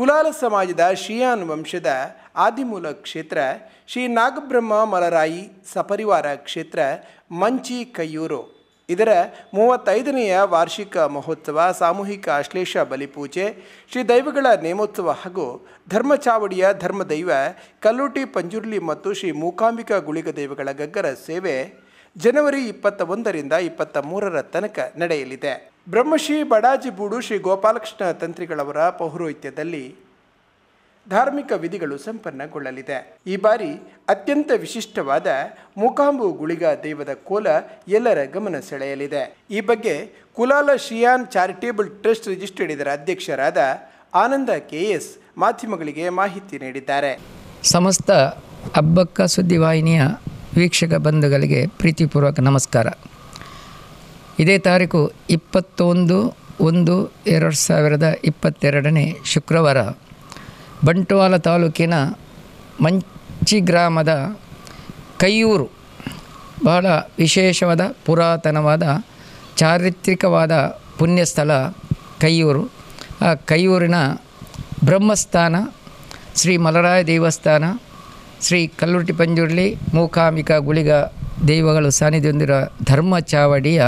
ಕುಲಾಲ ಸಮಾಜದ ಶಿಯಾನ್ ವಂಶದ ಆದಿಮೂಲ ಕ್ಷೇತ್ರ ಶ್ರೀ ನಾಗಬ್ರಹ್ಮ ಮಲರಾಯಿ ಸಪರಿವಾರ ಕ್ಷೇತ್ರ ಮಂಚಿ ಕೈಯೂರು ಇದರ ಮೂವತ್ತೈದನೆಯ ವಾರ್ಷಿಕ ಮಹೋತ್ಸವ ಸಾಮೂಹಿಕ ಆಶ್ಲೇಷ ಬಲಿಪೂಜೆ ಶ್ರೀ ದೈವಗಳ ನೇಮೋತ್ಸವ ಹಾಗೂ ಧರ್ಮಚಾವಡಿಯ ಧರ್ಮದೈವ ಕಲ್ಲೂಟಿ ಪಂಜುರ್ಲಿ ಮತ್ತು ಶ್ರೀ ಮೂಕಾಂಬಿಕಾ ಗುಳಿಗ ದೈವಗಳ ಗಗ್ಗರ ಸೇವೆ ಜನವರಿ ಇಪ್ಪತ್ತ ಒಂದರಿಂದ ಇಪ್ಪತ್ತ ಮೂರರ ತನಕ ನಡೆಯಲಿದೆ ಬ್ರಹ್ಮಶ್ರೀ ಬಡಾಜಿಬೂಡು ಶ್ರೀ ಗೋಪಾಲಕೃಷ್ಣ ತಂತ್ರಿಗಳವರ ಪೌರೋಹಿತ್ಯದಲ್ಲಿ ಧಾರ್ಮಿಕ ವಿಧಿಗಳು ಸಂಪನ್ನಗೊಳ್ಳಲಿದೆ ಈ ಬಾರಿ ಅತ್ಯಂತ ವಿಶಿಷ್ಟವಾದ ಮೂಕಾಂಬು ಗುಳಿಗ ದೈವದ ಕೋಲ ಎಲ್ಲರ ಗಮನ ಸೆಳೆಯಲಿದೆ ಈ ಬಗ್ಗೆ ಕುಲಾಲ ಶಿಯಾನ್ ಚಾರಿಟೇಬಲ್ ಟ್ರಸ್ಟ್ ರಿಜಿಸ್ಟರ್ಡ್ ಇದರ ಅಧ್ಯಕ್ಷರಾದ ಆನಂದ ಕೆಎಸ್ ಮಾಧ್ಯಮಗಳಿಗೆ ಮಾಹಿತಿ ನೀಡಿದ್ದಾರೆ ಸಮಸ್ತ ಹಬ್ಬಕ್ಕ ಸುದ್ದಿವಾಹಿನಿಯ ವೀಕ್ಷಕ ಬಂಧುಗಳಿಗೆ ಪ್ರೀತಿಪೂರ್ವಕ ನಮಸ್ಕಾರ ಇದೇ ತಾರೀಕು ಇಪ್ಪತ್ತೊಂದು ಒಂದು ಎರಡು ಸಾವಿರದ ಇಪ್ಪತ್ತೆರಡನೇ ಶುಕ್ರವಾರ ಬಂಟ್ವಾಳ ತಾಲೂಕಿನ ಮಂಚಿ ಗ್ರಾಮದ ಕೈಯೂರು ಬಹಳ ವಿಶೇಷವಾದ ಪುರಾತನವಾದ ಚಾರಿತ್ರಿಕವಾದ ಪುಣ್ಯಸ್ಥಳ ಕೈಯೂರು ಆ ಕೈಯೂರಿನ ಬ್ರಹ್ಮಸ್ಥಾನ ಶ್ರೀ ಮಲರಾಯ ದೇವಸ್ಥಾನ ಶ್ರೀ ಕಲ್ಲುರ್ಟಿ ಪಂಜುರ್ಲಿ ಮೂಕಾಂಬಿಕಾ ಗುಳಿಗ ದೈವಗಳು ಸಾನ್ನಿಧ್ಯ ಹೊಂದಿರುವ ಧರ್ಮ ಚಾವಡಿಯ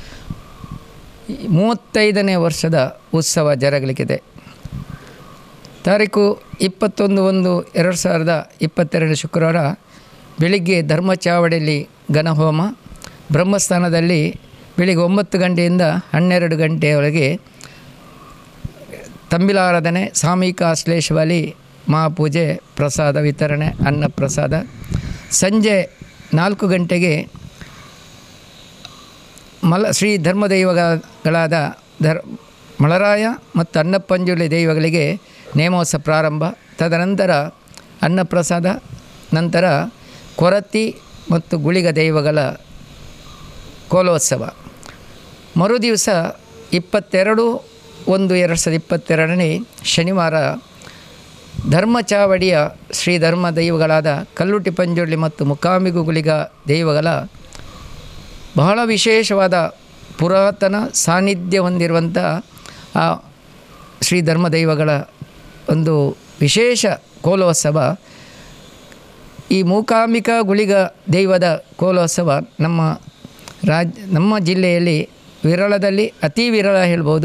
ಮೂವತ್ತೈದನೇ ವರ್ಷದ ಉತ್ಸವ ಜರಗಲಿಕ್ಕಿದೆ ತಾರೀಕು ಇಪ್ಪತ್ತೊಂದು ಒಂದು ಎರಡು ಸಾವಿರದ ಇಪ್ಪತ್ತೆರಡು ಶುಕ್ರವಾರ ಬೆಳಿಗ್ಗೆ ಧರ್ಮ ಚಾವಡಿಯಲ್ಲಿ ಘನಹೋಮ ಬ್ರಹ್ಮಸ್ಥಾನದಲ್ಲಿ ಬೆಳಿಗ್ಗೆ ಒಂಬತ್ತು ಗಂಟೆಯಿಂದ ಹನ್ನೆರಡು ಗಂಟೆಯವರೆಗೆ ತಂಬಿಲಾರಾಧನೆ ಸಾಮೂಹಿಕ ಆಶ್ಲೇಷವಾಲಿ ಮಹಾಪೂಜೆ ಪ್ರಸಾದ ವಿತರಣೆ ಅನ್ನ ಪ್ರಸಾದ ಸಂಜೆ ನಾಲ್ಕು ಗಂಟೆಗೆ ಮಲ ಶ್ರೀ ಧರ್ಮದೈವಗಳಾದ ಧರ್ ಮಳರಾಯ ಮತ್ತು ಅನ್ನಪ್ಪಂಜುಳಿ ದೈವಗಳಿಗೆ ನೇಮೋತ್ಸವ ಪ್ರಾರಂಭ ತದನಂತರ ಅನ್ನಪ್ರಸಾದ ನಂತರ ಕೊರತಿ ಮತ್ತು ಗುಳಿಗ ದೈವಗಳ ಕೋಲೋತ್ಸವ ಮರುದಿವಸ ಇಪ್ಪತ್ತೆರಡು ಒಂದು ಎರಡು ಸಾವಿರದ ಇಪ್ಪತ್ತೆರಡನೇ ಶನಿವಾರ ಧರ್ಮಚಾವಡಿಯ ಶ್ರೀ ಧರ್ಮ ದೈವಗಳಾದ ಕಲ್ಲುಟಿ ಪಂಜುರ್ಲಿ ಮತ್ತು ಮುಕಾಂಬಿಗು ಗುಳಿಗ ದೈವಗಳ ಬಹಳ ವಿಶೇಷವಾದ ಪುರಾತನ ಸಾನ್ನಿಧ್ಯ ಹೊಂದಿರುವಂಥ ಆ ಶ್ರೀ ಧರ್ಮ ದೈವಗಳ ಒಂದು ವಿಶೇಷ ಕೋಲೋತ್ಸವ ಈ ಮೂಕಾಂಬಿಕಾ ಗುಳಿಗ ದೈವದ ಕೋಲೋತ್ಸವ ನಮ್ಮ ರಾಜ್ ನಮ್ಮ ಜಿಲ್ಲೆಯಲ್ಲಿ ವಿರಳದಲ್ಲಿ ಅತಿ ವಿರಳ ಹೇಳ್ಬೋದು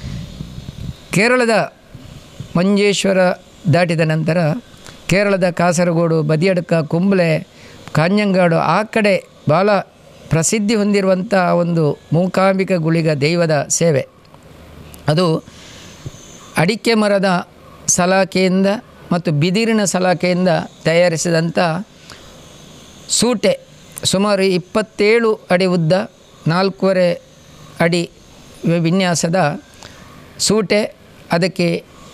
ಕೇರಳದ ಮಂಜೇಶ್ವರ ದಾಟಿದ ನಂತರ ಕೇರಳದ ಕಾಸರಗೋಡು ಬದಿಯಡ್ಕ ಕುಂಬ್ಳೆ ಕಾಂಜಂಗಾಡು ಆ ಕಡೆ ಭಾಳ ಪ್ರಸಿದ್ಧಿ ಹೊಂದಿರುವಂಥ ಒಂದು ಮೂಕಾಂಬಿಕ ಗುಳಿಗ ದೈವದ ಸೇವೆ ಅದು ಅಡಿಕೆ ಮರದ ಸಲಾಕೆಯಿಂದ ಮತ್ತು ಬಿದಿರಿನ ಸಲಾಕೆಯಿಂದ ತಯಾರಿಸಿದಂಥ ಸೂಟೆ ಸುಮಾರು ಇಪ್ಪತ್ತೇಳು ಅಡಿ ಉದ್ದ ನಾಲ್ಕೂವರೆ ಅಡಿ ವಿನ್ಯಾಸದ ಸೂಟೆ ಅದಕ್ಕೆ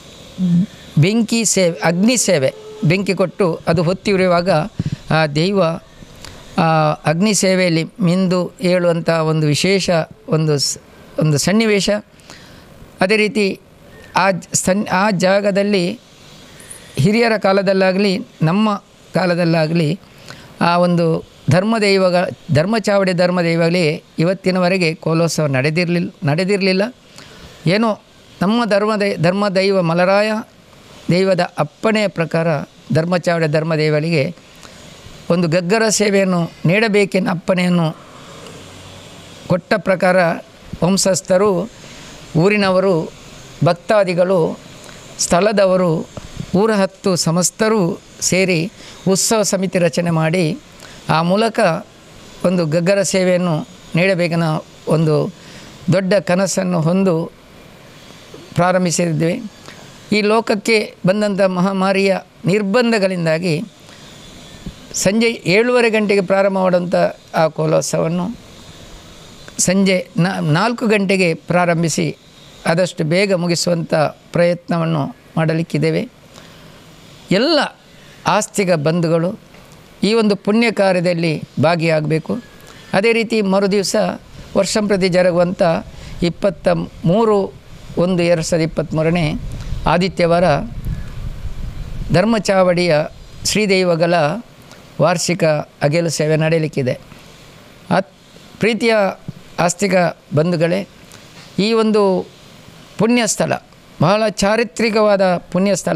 ಬೆಂಕಿ ಸೇವೆ ಅಗ್ನಿ ಸೇವೆ ಬೆಂಕಿ ಕೊಟ್ಟು ಅದು ಹೊತ್ತಿ ಉರಿಯುವಾಗ ಆ ದೈವ ಆ ಅಗ್ನಿ ಸೇವೆಯಲ್ಲಿ ಮಿಂದು ಏಳುವಂಥ ಒಂದು ವಿಶೇಷ ಒಂದು ಸ್ ಒಂದು ಸನ್ನಿವೇಶ ಅದೇ ರೀತಿ ಆ ಸನ್ ಆ ಜಾಗದಲ್ಲಿ ಹಿರಿಯರ ಕಾಲದಲ್ಲಾಗಲಿ ನಮ್ಮ ಕಾಲದಲ್ಲಾಗಲಿ ಆ ಒಂದು ಧರ್ಮದೈವಗ ಧರ್ಮಚಾವಡಿ ಧರ್ಮದೈವಗಳೇ ಇವತ್ತಿನವರೆಗೆ ಕೋಲೋತ್ಸವ ನಡೆದಿರಲಿಲ್ಲ ನಡೆದಿರಲಿಲ್ಲ ಏನೋ ನಮ್ಮ ಧರ್ಮದ ಧರ್ಮದೈವ ಮಲರಾಯ ದೈವದ ಅಪ್ಪಣೆಯ ಪ್ರಕಾರ ಧರ್ಮಚಾವಡಿ ಧರ್ಮದೈವಗಳಿಗೆ ಒಂದು ಗಗ್ಗರ ಸೇವೆಯನ್ನು ನೀಡಬೇಕೆನ್ನ ಅಪ್ಪಣೆಯನ್ನು ಕೊಟ್ಟ ಪ್ರಕಾರ ವಂಶಸ್ಥರು ಊರಿನವರು ಭಕ್ತಾದಿಗಳು ಸ್ಥಳದವರು ಊರ ಹತ್ತು ಸಮಸ್ತರು ಸೇರಿ ಉತ್ಸವ ಸಮಿತಿ ರಚನೆ ಮಾಡಿ ಆ ಮೂಲಕ ಒಂದು ಗಗ್ಗರ ಸೇವೆಯನ್ನು ನೀಡಬೇಕೆನ್ನ ಒಂದು ದೊಡ್ಡ ಕನಸನ್ನು ಹೊಂದು ಪ್ರಾರಂಭಿಸಿದ್ವಿ ಈ ಲೋಕಕ್ಕೆ ಬಂದಂಥ ಮಹಾಮಾರಿಯ ನಿರ್ಬಂಧಗಳಿಂದಾಗಿ ಸಂಜೆ ಏಳುವರೆ ಗಂಟೆಗೆ ಪ್ರಾರಂಭ ಮಾಡುವಂಥ ಆ ಕೋಲೋತ್ಸವವನ್ನು ಸಂಜೆ ನಾಲ್ಕು ಗಂಟೆಗೆ ಪ್ರಾರಂಭಿಸಿ ಆದಷ್ಟು ಬೇಗ ಮುಗಿಸುವಂಥ ಪ್ರಯತ್ನವನ್ನು ಮಾಡಲಿಕ್ಕಿದ್ದೇವೆ ಎಲ್ಲ ಆಸ್ತಿಕ ಬಂಧುಗಳು ಈ ಒಂದು ಪುಣ್ಯ ಕಾರ್ಯದಲ್ಲಿ ಭಾಗಿಯಾಗಬೇಕು ಅದೇ ರೀತಿ ಮರುದಿವಸ ವರ್ಷಂಪ್ರತಿ ಜರುಗುವಂಥ ಇಪ್ಪತ್ತ ಮೂರು ಒಂದು ಎರಡು ಸಾವಿರದ ಇಪ್ಪತ್ತ್ಮೂರನೇ ಆದಿತ್ಯವಾರ ಧರ್ಮಚಾವಡಿಯ ಶ್ರೀದೈವಗಳ ವಾರ್ಷಿಕ ಅಗೆಲು ಸೇವೆ ನಡೆಯಲಿಕ್ಕಿದೆ ಅತ್ ಪ್ರೀತಿಯ ಆಸ್ತಿಕ ಬಂಧುಗಳೇ ಈ ಒಂದು ಪುಣ್ಯ ಸ್ಥಳ ಬಹಳ ಚಾರಿತ್ರಿಕವಾದ ಪುಣ್ಯಸ್ಥಳ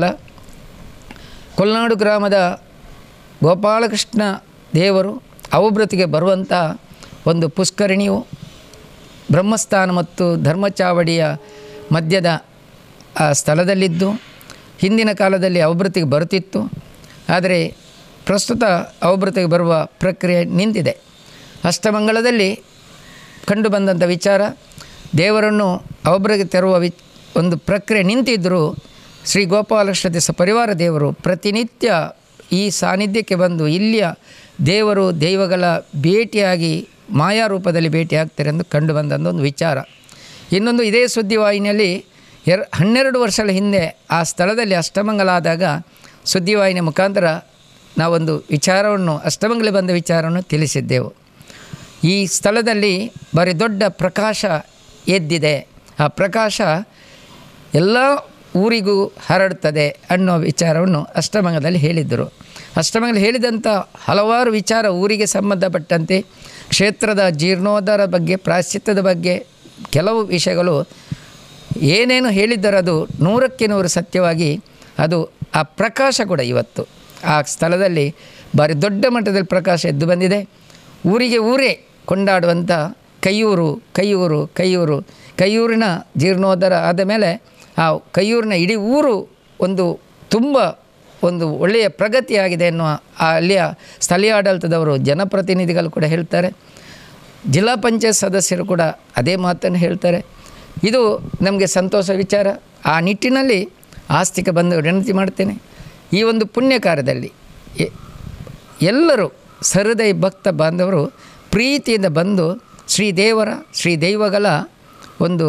ಕೊಲ್ನಾಡು ಗ್ರಾಮದ ಗೋಪಾಲಕೃಷ್ಣ ದೇವರು ಅವಭೃತಿಗೆ ಬರುವಂಥ ಒಂದು ಪುಷ್ಕರಿಣಿಯು ಬ್ರಹ್ಮಸ್ಥಾನ ಮತ್ತು ಧರ್ಮಚಾವಡಿಯ ಮಧ್ಯದ ಆ ಸ್ಥಳದಲ್ಲಿದ್ದು ಹಿಂದಿನ ಕಾಲದಲ್ಲಿ ಅವಭೃತಿಗೆ ಬರುತ್ತಿತ್ತು ಆದರೆ ಪ್ರಸ್ತುತ ಅವಭೃತಿಗೆ ಬರುವ ಪ್ರಕ್ರಿಯೆ ನಿಂತಿದೆ ಅಷ್ಟಮಂಗಳದಲ್ಲಿ ಕಂಡುಬಂದಂಥ ವಿಚಾರ ದೇವರನ್ನು ಅವಭೃತಿಗೆ ತರುವ ವಿ ಒಂದು ಪ್ರಕ್ರಿಯೆ ನಿಂತಿದ್ದರೂ ಶ್ರೀ ಗೋಪಾಲಕೃಷ್ಣ ಸಪರಿವಾರ ದೇವರು ಪ್ರತಿನಿತ್ಯ ಈ ಸಾನ್ನಿಧ್ಯಕ್ಕೆ ಬಂದು ಇಲ್ಲಿಯ ದೇವರು ದೈವಗಳ ಭೇಟಿಯಾಗಿ ಮಾಯಾ ರೂಪದಲ್ಲಿ ಭೇಟಿಯಾಗ್ತಾರೆ ಎಂದು ಕಂಡುಬಂದಂಥ ಒಂದು ವಿಚಾರ ಇನ್ನೊಂದು ಇದೇ ಸುದ್ದಿವಾಹಿನಿಯಲ್ಲಿ ಎರ್ ಹನ್ನೆರಡು ವರ್ಷಗಳ ಹಿಂದೆ ಆ ಸ್ಥಳದಲ್ಲಿ ಅಷ್ಟಮಂಗಲ ಆದಾಗ ಸುದ್ದಿವಾಹಿನಿಯ ಮುಖಾಂತರ ನಾವೊಂದು ವಿಚಾರವನ್ನು ಅಷ್ಟಮಂಗಲ ಬಂದ ವಿಚಾರವನ್ನು ತಿಳಿಸಿದ್ದೆವು ಈ ಸ್ಥಳದಲ್ಲಿ ಭಾರಿ ದೊಡ್ಡ ಪ್ರಕಾಶ ಎದ್ದಿದೆ ಆ ಪ್ರಕಾಶ ಎಲ್ಲ ಊರಿಗೂ ಹರಡುತ್ತದೆ ಅನ್ನೋ ವಿಚಾರವನ್ನು ಅಷ್ಟಮಂಗಲದಲ್ಲಿ ಹೇಳಿದ್ದರು ಅಷ್ಟಮಂಗಲ ಹೇಳಿದಂಥ ಹಲವಾರು ವಿಚಾರ ಊರಿಗೆ ಸಂಬಂಧಪಟ್ಟಂತೆ ಕ್ಷೇತ್ರದ ಜೀರ್ಣೋದ್ಧಾರ ಬಗ್ಗೆ ಪ್ರಾಶ್ಚಿತ್ಯದ ಬಗ್ಗೆ ಕೆಲವು ವಿಷಯಗಳು ಏನೇನು ಹೇಳಿದ್ದರೋ ಅದು ನೂರಕ್ಕೆ ನೂರು ಸತ್ಯವಾಗಿ ಅದು ಆ ಪ್ರಕಾಶ ಕೂಡ ಇವತ್ತು ಆ ಸ್ಥಳದಲ್ಲಿ ಭಾರಿ ದೊಡ್ಡ ಮಟ್ಟದಲ್ಲಿ ಪ್ರಕಾಶ ಎದ್ದು ಬಂದಿದೆ ಊರಿಗೆ ಊರೇ ಕೊಂಡಾಡುವಂಥ ಕೈಯೂರು ಕೈಯೂರು ಕೈಯೂರು ಕೈಯೂರಿನ ಜೀರ್ಣೋದ್ಧಾರ ಆದ ಮೇಲೆ ಆ ಕೈಯೂರಿನ ಇಡೀ ಊರು ಒಂದು ತುಂಬ ಒಂದು ಒಳ್ಳೆಯ ಪ್ರಗತಿಯಾಗಿದೆ ಎನ್ನುವ ಆ ಅಲ್ಲಿಯ ಸ್ಥಳೀಯ ಆಡಳಿತದವರು ಜನಪ್ರತಿನಿಧಿಗಳು ಕೂಡ ಹೇಳ್ತಾರೆ ಜಿಲ್ಲಾ ಪಂಚಾಯತ್ ಸದಸ್ಯರು ಕೂಡ ಅದೇ ಮಾತನ್ನು ಹೇಳ್ತಾರೆ ಇದು ನಮಗೆ ಸಂತೋಷ ವಿಚಾರ ಆ ನಿಟ್ಟಿನಲ್ಲಿ ಆಸ್ತಿಕ ಬಂದು ವಿನಂತಿ ಮಾಡ್ತೇನೆ ಈ ಒಂದು ಪುಣ್ಯ ಕಾರ್ಯದಲ್ಲಿ ಎ- ಎಲ್ಲರೂ ಸಹೃದಯ ಭಕ್ತ ಬಾಂಧವರು ಪ್ರೀತಿಯಿಂದ ಬಂದು ಶ್ರೀದೇವರ ಶ್ರೀ ದೈವಗಳ ಒಂದು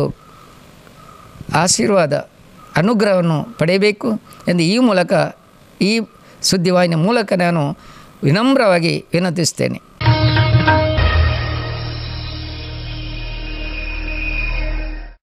ಆಶೀರ್ವಾದ ಅನುಗ್ರಹವನ್ನು ಪಡೆಯಬೇಕು ಎಂದು ಈ ಮೂಲಕ ಈ ಸುದ್ದಿವಾಹಿನಿಯ ಮೂಲಕ ನಾನು ವಿನಮ್ರವಾಗಿ ವಿನಂತಿಸ್ತೇನೆ